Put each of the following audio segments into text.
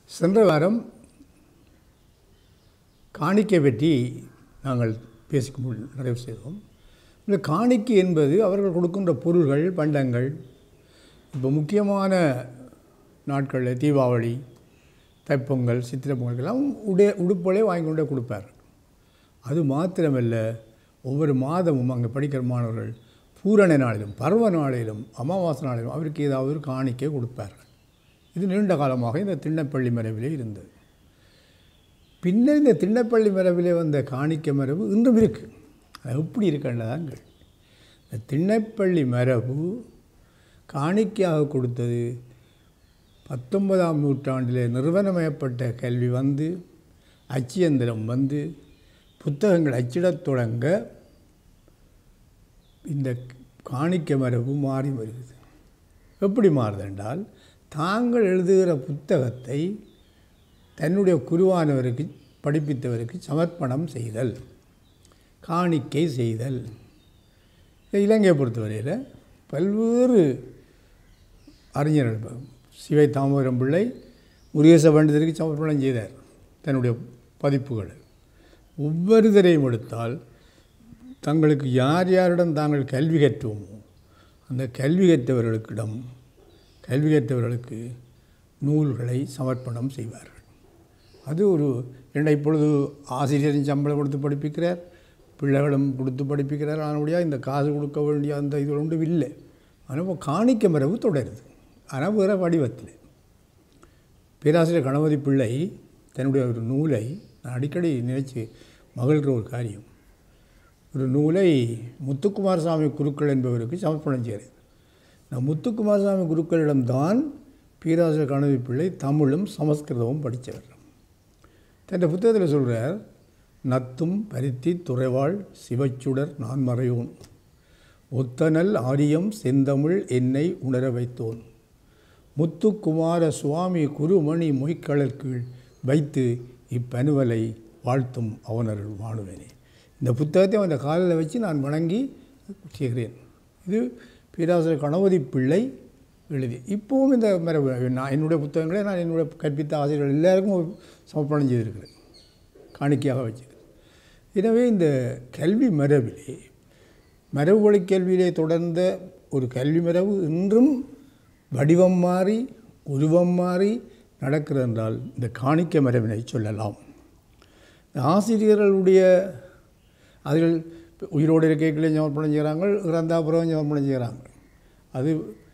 சென்ற வாரம் காணிக்கை பற்றி நாங்கள் பேசி மு- நிறைவு செய்தோம் இந்த காணிக்கை என்பது அவர்கள் கொடுக்கின்ற பொருள்கள் பண்டங்கள் இப்போ முக்கியமான நாட்களில் தீபாவளி தைப்பொங்கல் சித்திரை பொங்கல் எல்லாம் உடைய உடுப்புகளே வாங்கி கொண்டே கொடுப்பார் அது மாத்திரமல்ல ஒவ்வொரு மாதமும் அங்கே படிக்கிற மாணவர்கள் பூரண நாளிலும் பருவ நாளிலும் அமாவாசை நாளிலும் அவருக்கு ஏதாவது ஒரு காணிக்கை கொடுப்பார்கள் இது நீண்ட காலமாக இந்த திண்ணப்பள்ளி மரபிலே இருந்தது பின்னர் இந்த திண்ணப்பள்ளி மரபிலே வந்த காணிக்கை மரபு இன்றும் இருக்குது அது எப்படி இருக்குன்றதாங்கள் இந்த திண்ணப்பள்ளி மரபு காணிக்கையாக கொடுத்தது பத்தொன்பதாம் நூற்றாண்டிலே நிறுவனமயப்பட்ட கல்வி வந்து அச்சியந்திரம் வந்து புத்தகங்கள் அச்சிடத் தொடங்க இந்த காணிக்கை மரபு மாறி வருகிறது எப்படி மாறுது என்றால் தாங்கள் எழுதுகிற புத்தகத்தை தன்னுடைய குருவானவருக்கு படிப்பித்தவருக்கு சமர்ப்பணம் செய்தல் காணிக்கை செய்தல் இலங்கையை பொறுத்தவரையில் பல்வேறு அறிஞர்கள் இப்ப சிவை தாமோதரம் பிள்ளை முருகேச பண்டிதருக்கு சமர்ப்பணம் செய்தார் தன்னுடைய பதிப்புகளை ஒவ்வொருத்தரையும் எடுத்தால் தங்களுக்கு யார் யாரிடம் தாங்கள் கல்வி கற்றோமோ அந்த கல்வி கற்றவர்களுக்கிடம் கல்வி கற்றவர்களுக்கு நூல்களை சமர்ப்பணம் செய்வார்கள் அது ஒரு என்ன இப்பொழுது ஆசிரியரின் சம்பளம் கொடுத்து படிப்பிக்கிறார் பிள்ளைகளும் கொடுத்து படிப்பிக்கிறார் ஆனால் இந்த காசு கொடுக்க வேண்டிய அந்த இது ஒன்றும் இல்லை ஆனால் இப்போ காணிக்க மரபு தொடருது ஆனால் வேறு வடிவத்தில் பேராசிரியர் கணபதி பிள்ளை தன்னுடைய ஒரு நூலை நான் அடிக்கடி நினைச்சு மகிழ்கிற ஒரு காரியம் ஒரு நூலை முத்துக்குமாரசாமி குருக்கள் என்பவருக்கு சமர்ப்பணம் செய்கிறார் நான் முத்துக்குமாரசாமி குருக்களிடம்தான் பேராசிரியர் கணபதி பிள்ளை தமிழும் சமஸ்கிருதமும் படித்தவர் தன் புத்தகத்தில் சொல்கிறார் நத்தும் பருத்தி துறைவாள் சிவச்சுடர் நான் மறையோன் ஒத்தனல் ஆரியம் செந்தமிழ் என்னை உணர வைத்தோன் முத்துக்குமார சுவாமி குருமணி மொய்க்களர் கீழ் வைத்து இப்பனுவலை வாழ்த்தும் அவனருள் வாணுவேனே இந்த புத்தகத்தை அந்த காலில் வச்சு நான் வணங்கி செய்கிறேன் இது பேராசிரியர் கணபதி பிள்ளை எழுதி இப்போவும் இந்த மரபு நான் என்னுடைய புத்தகங்களை நான் என்னுடைய கற்பித்த ஆசிரியர்கள் எல்லாருக்கும் சமர்ப்பணம் செய்திருக்கிறேன் காணிக்கையாக வச்சிருக்கிறேன் எனவே இந்த கல்வி மரபிலே மரபு வழி கல்வியிலே தொடர்ந்த ஒரு கல்வி மரபு இன்றும் வடிவம் மாறி உருவம் மாறி நடக்கிறது என்றால் இந்த காணிக்க மரபினை சொல்லலாம் இந்த ஆசிரியர்களுடைய அதில் உயிரோடு இருக்கைகளே சமர்ப்பணம் செய்கிறாங்க இறந்தா பிறகு சமர்ப்பணம் செய்கிறாங்க அது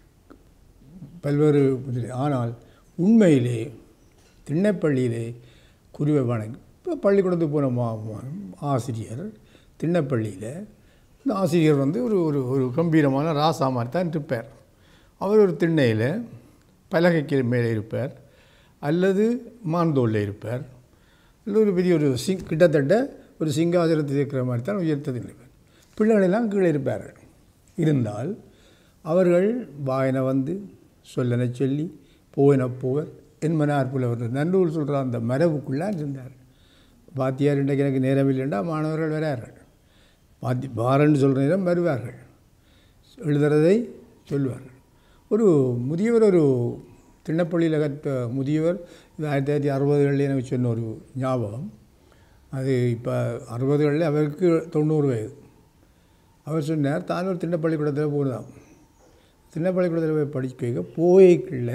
பல்வேறு இதில் ஆனால் உண்மையிலே திண்ணப்பள்ளியிலே குருவை வணங்கி இப்போ பள்ளிக்கூடத்துக்கு போன மா மா- ஆசிரியர் திண்ணப்பள்ளியில் இந்த ஆசிரியர் வந்து ஒரு ஒரு ஒரு கம்பீரமான ராசா மாதிரி தான் இருப்பார் அவர் ஒரு திண்ணையில் பலகைக்கு மேலே இருப்பார் அல்லது மாந்தோளில் இருப்பார் அல்லது ஒரு பெரிய ஒரு சிங் கிட்டத்தட்ட ஒரு சிங்காசனத்தில் இருக்கிற மாதிரி தான் உயர்த்ததில் இருப்பார் பிள்ளைகளெல்லாம் கீழே இருப்பார்கள் இருந்தால் அவர்கள் வாயனை வந்து சொல்லனை சொல்லி போயின போவர் என்மனார் புலவர் நன்னூல் சொல்கிற அந்த மரபுக்குள்ளே இருந்தார் பாத்தியார் இன்றைக்கு எனக்கு நேரம் இல்லைண்டா மாணவர்கள் வரார்கள் பாத்தி பாரன்னு சொல்கிற நேரம் வருவார்கள் எழுதுறதை சொல்லுவார்கள் ஒரு முதியவர் ஒரு திண்ணப்பள்ளியில் கற்ற முதியவர் இது ஆயிரத்தி தொள்ளாயிரத்தி அறுபதுகளில் எனக்கு சொன்ன ஒரு ஞாபகம் அது இப்போ அறுபதுகளில் அவருக்கு தொண்ணூறு வயது அவர் சொன்னார் தான் ஒரு திண்ணப்பள்ளிக்கூடத்தில் போனதாம் திண்ணப்பள்ளிக்கூடத்தில் போய் படிக்க போய்க்குள்ள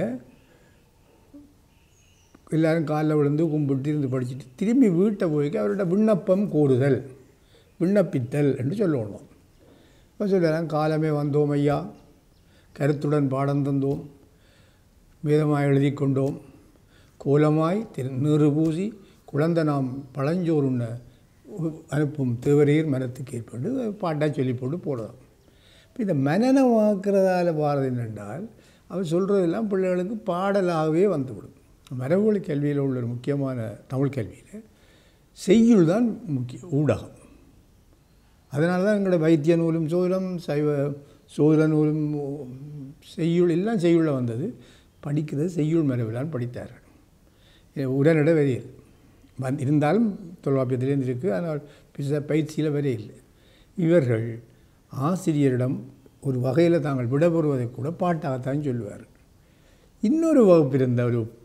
எல்லாரும் காலில் விழுந்து கும்பிட்டு இருந்து படிச்சுட்டு திரும்பி வீட்டை போய்க்க அவரோட விண்ணப்பம் கூறுதல் விண்ணப்பித்தல் என்று சொல்லணும் இப்போ சொல்லுறாங்க காலமே வந்தோம் ஐயா கருத்துடன் பாடம் தந்தோம் வேதமாய் எழுதி கொண்டோம் கோலமாய் திரு நீறு பூசி குழந்தை நாம் பழஞ்சோறுண்ண அனுப்பும் தேவரீர் மனத்துக்கு ஏற்பட்டு பாட்டாக சொல்லி போட்டு போடலாம் இப்போ இந்த மனநமாக்குறதால பாரதி என்னென்றால் அவர் சொல்கிறதெல்லாம் பிள்ளைகளுக்கு பாடலாகவே வந்துவிடும் மரபுவழி கல்வியில் உள்ள ஒரு முக்கியமான தமிழ் கல்வியில் செய்யுள் தான் முக்கிய ஊடகம் அதனால தான் எங்களோட வைத்திய நூலும் சோதிடம் சைவ சோதிட நூலும் செய்யுள் எல்லாம் செய்யுளில் வந்தது படிக்கிறது செய்யுள் மரபிலான் படித்தார்கள் இது உடனடி வரையில் வந் இருந்தாலும் தொல்காப்பியத்திலேருந்து இருக்குது ஆனால் பிச பயிற்சியில் வரையில்லை இவர்கள் ஆசிரியரிடம் ஒரு வகையில் தாங்கள் விடபெறுவதை கூட பாட்டாகத்தான் சொல்லுவார்கள் இன்னொரு வகுப்பு இருந்த ஒரு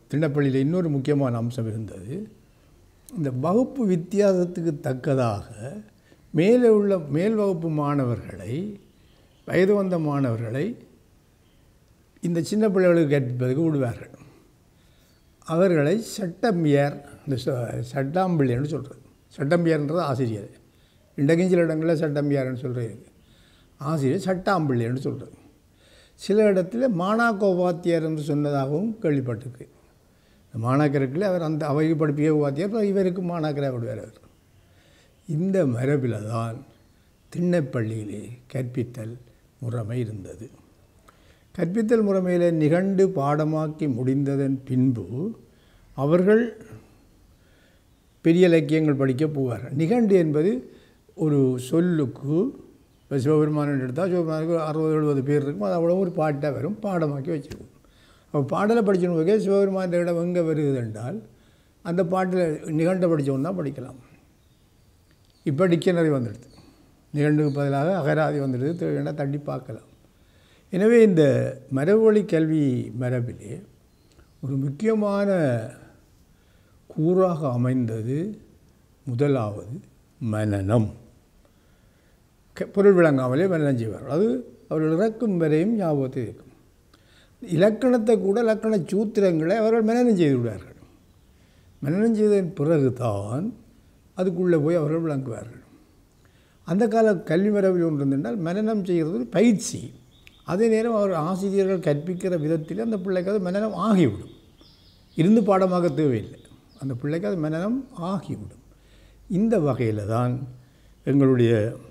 திண்ணப்பள்ளியில் இன்னொரு முக்கியமான அம்சம் இருந்தது இந்த வகுப்பு வித்தியாசத்துக்கு தக்கதாக மேலே உள்ள மேல் வகுப்பு மாணவர்களை வயது வந்த மாணவர்களை இந்த சின்ன பிள்ளைகளுக்கு கற்பிப்பதற்கு விடுவார்கள் அவர்களை சட்டம்பியார் இந்த ச- சட்டாம்பிள்ளைன்னு சொல்கிறது சட்டம்பியார்ன்றது ஆசிரியர் இன்றைக்கும் சில இடங்களில் சட்டம்பியார்னு சொல்கிறது ஆசிரியர் சட்டாம்பிள்ளைன்னு சொல்கிறது சில இடத்துல மாணாக்கோபாத்தியார் என்று சொன்னதாகவும் கேள்விப்பட்டிருக்கு இந்த மாணாக்கருக்குள்ள அவர் அந்த அவைக்கு படிப்பிக்க உபாத்தியார் அப்புறம் இவருக்கு மாணாக்கராக விடுவார் அவர் இந்த மரபில் தான் திண்ணைப்பள்ளியிலே கற்பித்தல் முறைமை இருந்தது கற்பித்தல் முறைமையில் நிகண்டு பாடமாக்கி முடிந்ததன் பின்பு அவர்கள் பெரிய இலக்கியங்கள் படிக்க போவார்கள் நிகண்டு என்பது ஒரு சொல்லுக்கு இப்போ சிவபெருமான் எடுத்தால் சிவபெருமானுக்கு அறுபது எழுபது பேர் இருக்கும் அது அவ்வளோ ஒரு பாட்டாக வரும் பாடமாக்கி வச்சுருக்கும் அப்போ பாடலை படிச்சவங்க போகே சிவபெருமான் இடம் எங்கே வருது என்றால் அந்த பாட்டில் நிகண்டை படித்தவன் தான் படிக்கலாம் இப்போ டிக்ஷனரி வந்துடுது நிகண்டுக்கு பதிலாக அகராதி வந்துடுது தேவையான தட்டி பார்க்கலாம் எனவே இந்த மரபொழி கல்வி மரபிலே ஒரு முக்கியமான கூறாக அமைந்தது முதலாவது மனனம் க- பொருள் விளங்காமலே மனனம் செய்வார்கள் அது அவர்கள் இறக்கும் வரையும் ஞாபகத்தில் இருக்கும் இலக்கணத்தை கூட இலக்கண சூத்திரங்களை அவர்கள் மனனம் செய்து விடுவார்கள் மனனம் செய்ததன் பிறகுதான் அதுக்குள்ளே போய் அவர்கள் விளங்குவார்கள் அந்த கால கல்வி மரபில் ஒன்று இருந்தென்றால் மனனம் செய்கிறது ஒரு பயிற்சி அதே நேரம் அவர் ஆசிரியர்கள் கற்பிக்கிற விதத்தில் அந்த பிள்ளைக்கு அது மனனம் ஆகிவிடும் இருந்து பாடமாக தேவையில்லை அந்த பிள்ளைக்கு அது மனனம் ஆகிவிடும் இந்த வகையில் தான் எங்களுடைய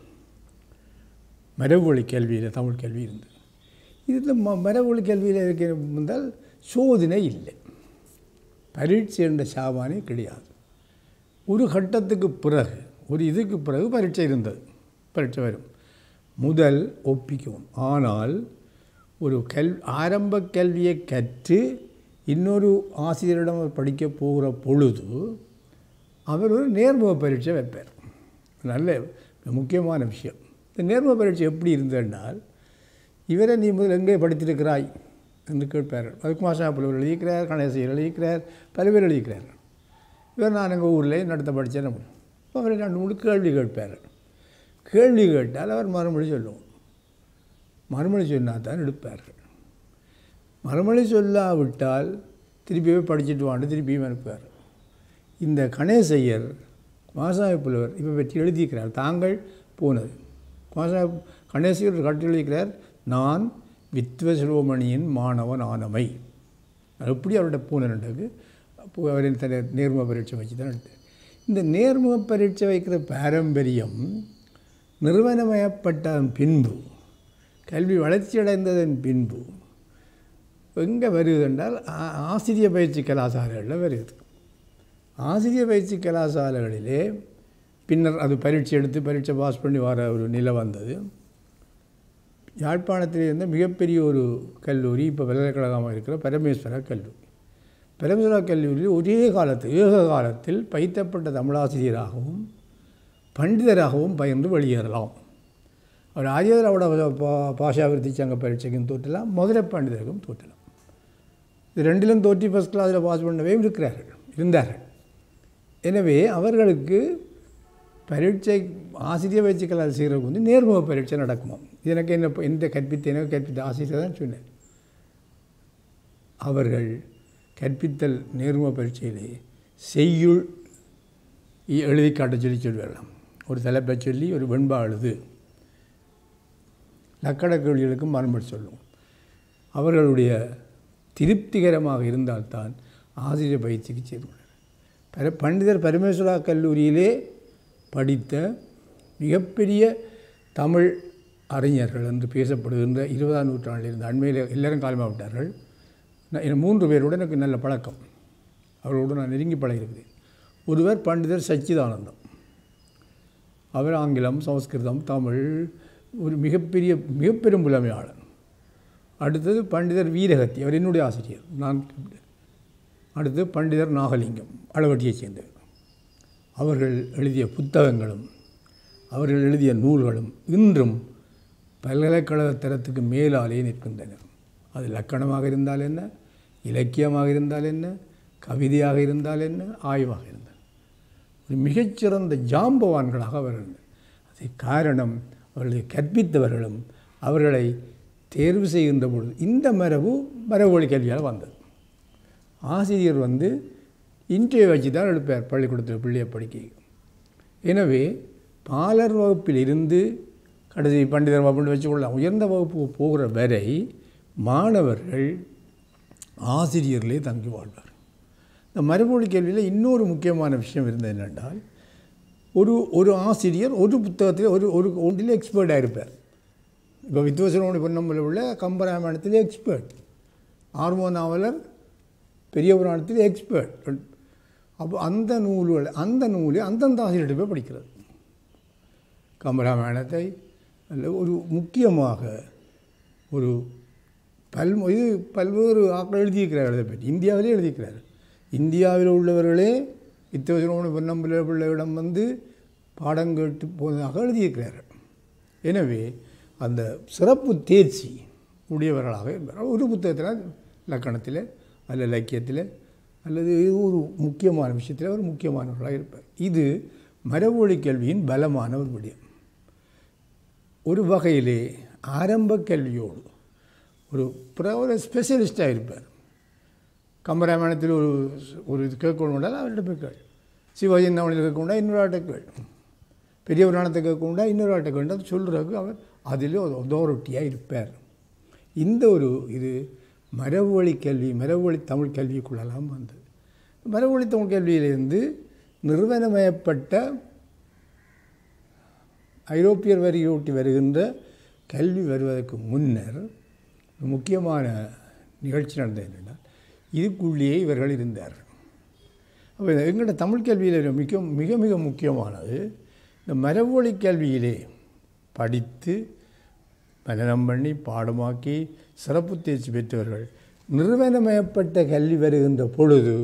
மரபொழி கல்வியில் தமிழ் கல்வி இருந்தது இது ம மரபொழி கல்வியில் இருக்க இருந்தால் சோதனை இல்லை பரீட்சை என்ற சாமானே கிடையாது ஒரு கட்டத்துக்கு பிறகு ஒரு இதுக்கு பிறகு பரீட்சை இருந்தது பரீட்சை வரும் முதல் ஒப்பிக்கும் ஆனால் ஒரு கல் ஆரம்ப கல்வியை கற்று இன்னொரு ஆசிரியரிடம் அவர் படிக்க போகிற பொழுது அவர் ஒரு நேர்முக பரீட்சை வைப்பார் நல்ல முக்கியமான விஷயம் இந்த நேர்முக பரீட்சை எப்படி இருந்ததுனால் இவரை நீ முதல் எங்கே படித்திருக்கிறாய் என்று கேட்பார் அதுக்குமார் புலவர் எழுதியிருக்கிறார் கணேசையர் எழுதியிருக்கிறார் பல பேர் எழுதியிருக்கிறார் இவர் நான் எங்கள் ஊரில் நடத்த படித்தேன் அவர் ரெண்டு மூணு கேள்வி கேட்பார் கேள்வி கேட்டால் அவர் மறுமொழி சொல்லுவோம் மறுமொழி சொன்னால் தான் எடுப்பார்கள் மறுமொழி சொல்லாவிட்டால் திருப்பி போய் படிச்சுட்டு வாண்டு திருப்பியும் அனுப்புவார் இந்த கணேசையர் மாசாமி புலவர் இவை பற்றி எழுதியிருக்கிறார் தாங்கள் போனது மாசாமி கணேசையர் ஒரு கட்டு எழுதியிருக்கிறார் நான் வித்வசிரோமணியின் மாணவன் ஆனமை அது எப்படி அவர்கிட்ட பூனனுக்கு அப்போ அவரின் தன்னை நேர்முக பரீட்சை வச்சு தான் எடுத்தார். இந்த நேர்முக பரீட்சை வைக்கிற பாரம்பரியம் நிறுவனமயப்பட்ட பின்பு கல்வி வளர்ச்சியடைந்ததன் பின்பு எங்கே வருது என்றால் ஆ- ஆசிரிய பயிற்சி கலாசாலைகளில் வருது ஆசிரிய பயிற்சி கலாசாலைகளிலே பின்னர் அது பரீட்சை எடுத்து பரீட்சை பாஸ் பண்ணி வர ஒரு நிலை வந்தது யாழ்ப்பாணத்தில் இருந்த மிகப்பெரிய ஒரு கல்லூரி இப்போ பல்கலைக்கழகமாக இருக்கிற பரமேஸ்வர கல்லூரி பரமேஸ்வர கல்லூரியில் ஒரே காலத்தில் ஏக காலத்தில் பயிற்றப்பட்ட தமிழாசிரியராகவும் பண்டிதராகவும் பயின்று வெளியேறலாம் அவர் ஆரியதரோட பாஷாவிருத்தி சங்க பரீட்சைக்கும் தோற்றலாம் மதுரை பண்டிதருக்கும் தோற்றலாம் இது ரெண்டிலும் தோற்றி ஃபஸ்ட் கிளாஸில் பாஸ் பண்ணவே இருக்கிறார்கள் இருந்தார்கள் எனவே அவர்களுக்கு பரீட்சை ஆசிரியர் வச்சுக்கலாம் செய்கிறவங்க வந்து நேர்முக பரீட்சை நடக்குமாம் எனக்கு என்ன எந்த கற்பித்த எனக்கு கற்பித்த ஆசிரியர் தான் சொன்னேன் அவர்கள் கற்பித்தல் நேர்முக பரீட்சையிலே செய்யுள் இ- எழுதி காட்ட சொல்லி சொல்வார்களாம் ஒரு தலைப்பை சொல்லி ஒரு வெண்பா எழுது லக்கண கேள்விகளுக்கு மறுமொழி சொல்லும் அவர்களுடைய திருப்திகரமாக இருந்தால்தான் ஆசிரியர் பயிற்சிக்கு சேர்ந்தார் பர பண்டிதர் பரமேஸ்வரா கல்லூரியிலே படித்த மிகப்பெரிய தமிழ் அறிஞர்கள் என்று பேசப்படுகின்ற இருபதாம் நூற்றாண்டில் இருந்த அண்மையில் எல்லாரும் காலமாக விட்டார்கள் நான் என் மூன்று பேரோடு எனக்கு நல்ல பழக்கம் அவர்களோடு நான் நெருங்கி பழகியிருக்கிறேன் ஒருவர் பண்டிதர் சச்சிதானந்தம் அவர் ஆங்கிலம் சமஸ்கிருதம் தமிழ் ஒரு மிகப்பெரிய மிகப்பெரும் புலமையாளர் அடுத்தது பண்டிதர் வீரகத்தி அவர் என்னுடைய ஆசிரியர் நான் அடுத்து பண்டிதர் நாகலிங்கம் அளவட்டியைச் சேர்ந்தவர் அவர்கள் எழுதிய புத்தகங்களும் அவர்கள் எழுதிய நூல்களும் இன்றும் பல்கலைக்கழக தரத்துக்கு மேலாலே நிற்கின்றன அது லக்கணமாக இருந்தால் என்ன இலக்கியமாக இருந்தால் என்ன கவிதையாக இருந்தால் என்ன ஆய்வாக இருந்தால் ஒரு மிகச்சிறந்த ஜாம்பவான்களாக அவர்கள் அது காரணம் அவர்களை கற்பித்தவர்களும் அவர்களை தேர்வு செய்கின்ற பொழுது இந்த மரபு மரபொழி கல்வியால் வந்தது ஆசிரியர் வந்து இன்றைய வச்சு தான் எடுப்பார் பள்ளிக்கூடத்தில் பிள்ளையை படிக்க எனவே பாலர் வகுப்பில் இருந்து கடைசி பண்டிதர் வகுப்புன்னு வச்சுக்கொள்ளலாம் உயர்ந்த வகுப்பு போகிற வரை மாணவர்கள் ஆசிரியர்களே தங்கி வாழ்வார் இந்த மரபொழி கேள்வியில் இன்னொரு முக்கியமான விஷயம் இருந்தது என்னென்றால் ஒரு ஒரு ஆசிரியர் ஒரு புத்தகத்தில் ஒரு ஒரு ஒன்றில் எக்ஸ்பர்ட்டாக இருப்பார் இப்போ வித்வசனோட பொன்னம்பல உள்ள கம்பராமாயணத்தில் எக்ஸ்பர்ட் ஆர்மோ நாவலர் பெரிய புராணத்தில் எக்ஸ்பர்ட் அப்போ அந்த நூல்கள் அந்த நூலை அந்தந்த ஆசிரியர்கிட்ட போய் படிக்கிறது கம்பராமாயணத்தை அல்ல ஒரு முக்கியமாக ஒரு பல் இது பல்வேறு ஆக்கள் எழுதியிருக்கிறார் அதை பற்றி இந்தியாவிலே எழுதியிருக்கிறார் இந்தியாவில் உள்ளவர்களே வித்தவசனோட பொன்னம்பல பிள்ளையிடம் வந்து பாடம் கேட்டு போனதாக எழுதியிருக்கிறார்கள் எனவே அந்த சிறப்பு தேர்ச்சி உடையவர்களாக இருப்பார் ஒரு புத்தகத்தில் இலக்கணத்தில் அல்ல இலக்கியத்தில் அல்லது ஒரு முக்கியமான விஷயத்தில் அவர் முக்கியமானவர்களாக இருப்பார் இது மரபொழி கல்வியின் பலமான ஒரு விடயம் ஒரு வகையிலே ஆரம்ப கல்வியோடு ஒரு பிற- ஒரு ஸ்பெஷலிஸ்டாக இருப்பார் கம்பராமாயணத்தில் ஒரு ஒரு இது கேட்கணும்னா அவர்கிட்ட போய் கேள் சிவாஜி நவனில் கேட்கணும்னா இன்னொரு ஆட்டை கேள் பெரிய புராணத்தை கேட்கணும்னா இன்னொரு ஆட்டை கேட்டால் சொல்கிறதுக்கு அவர் அதில் ஒரு அத்தாரிட்டியாக இருப்பார் இந்த ஒரு இது மரபுவழி கல்வி மரபுவழி தமிழ் கல்விக்குள்ளெல்லாம் வந்தது மரபுவழி தமிழ் கல்வியிலிருந்து நிறுவனமயப்பட்ட ஐரோப்பியர் வரியோட்டி வருகின்ற கல்வி வருவதற்கு முன்னர் முக்கியமான நிகழ்ச்சி நடந்தது என்னென்னா இதுக்குள்ளேயே இவர்கள் இருந்தார்கள் அப்போ எங்களோட தமிழ் கல்வியில் மிக மிக மிக முக்கியமானது இந்த மரபொழி கல்வியிலே படித்து மனனம் பண்ணி பாடமாக்கி சிறப்பு தேர்ச்சி பெற்றவர்கள் நிறுவனமயப்பட்ட கல்வி வருகின்ற பொழுது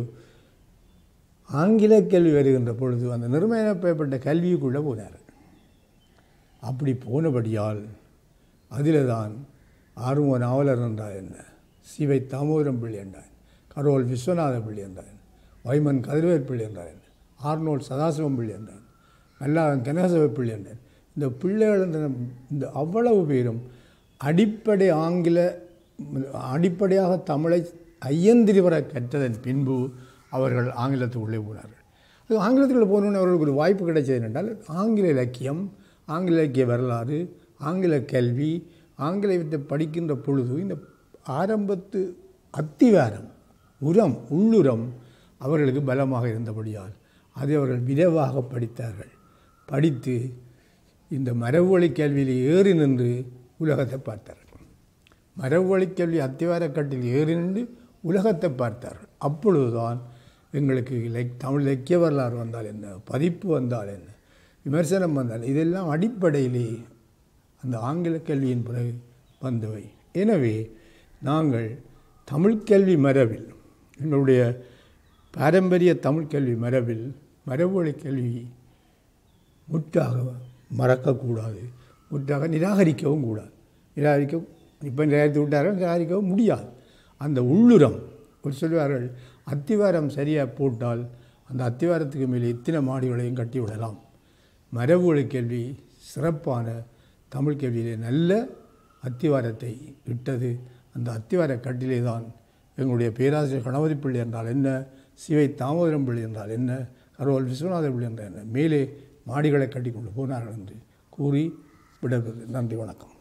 ஆங்கில கல்வி வருகின்ற பொழுது அந்த நிறுவனமயப்பட்ட கல்விக்குள்ளே போனார்கள் அப்படி போனபடியால் அதில் தான் ஆர்வ நாவலர் என்றால் என்ன சிவை தாமோதரம் பிள்ளை என்றான் கரோல் விஸ்வநாத பிள்ளை என்றான் வைமன் கதிரவேல் பிள்ளை என்றான் ஆர்னோல் சதாசிவம் பிள்ளை என்றான் மல்லாதன் கனகசவ பிள்ளை என்றான் இந்த பிள்ளைகள் என்ற இந்த அவ்வளவு பேரும் அடிப்படை ஆங்கில அடிப்படையாக தமிழை ஐயந்திரிவர கற்றதன் பின்பு அவர்கள் ஆங்கிலத்துக்குள்ளே போனார்கள் அது ஆங்கிலத்துக்குள்ளே போகணுன்னு அவர்களுக்கு ஒரு வாய்ப்பு கிடைச்சது என்றால் ஆங்கில இலக்கியம் ஆங்கில இலக்கிய வரலாறு ஆங்கில கல்வி ஆங்கிலத்தை படிக்கின்ற பொழுது இந்த ஆரம்பத்து அத்திவாரம் உரம் உள்ளுரம் அவர்களுக்கு பலமாக இருந்தபடியால் அதை அவர்கள் விரைவாக படித்தார்கள் படித்து இந்த மரபுவழி கல்வியில் ஏறி நின்று உலகத்தை பார்த்தார்கள் மரபுவழி கல்வி அத்திவாரக்கட்டில் ஏறி நின்று உலகத்தை பார்த்தார்கள் அப்பொழுதுதான் எங்களுக்கு இலக் தமிழ் இலக்கிய வரலாறு வந்தால் என்ன பதிப்பு வந்தால் என்ன விமர்சனம் வந்தால் இதெல்லாம் அடிப்படையிலே அந்த ஆங்கில கல்வியின் பிறகு வந்தவை எனவே நாங்கள் தமிழ் கல்வி மரபில் எங்களுடைய பாரம்பரிய தமிழ் கல்வி மரபில் மரபுவழி கல்வி முற்றாக மறக்கக்கூடாது முற்றாக நிராகரிக்கவும் கூடாது நிராகரிக்க இப்போ நிராகரித்து விட்டார்கள் நிராகரிக்கவும் முடியாது அந்த உள்ளுரம் ஒரு சொல்வார்கள் அத்திவாரம் சரியாக போட்டால் அந்த அத்திவாரத்துக்கு மேலே எத்தனை மாடிகளையும் கட்டி விடலாம் மரபுவழி கல்வி சிறப்பான தமிழ் கல்வியிலே நல்ல அத்திவாரத்தை இட்டது அந்த அத்திவார கட்டிலே தான் எங்களுடைய பேராசிரியர் கணபதி பிள்ளை என்றால் என்ன சிவை தாமோதரம் பிள்ளை என்றால் என்ன கரோல் விஸ்வநாத பிள்ளை என்றால் என்ன மேலே மாடிகளை கட்டி கொண்டு போனார்கள் என்று கூறி விடைபெறுகிறேன் நன்றி வணக்கம்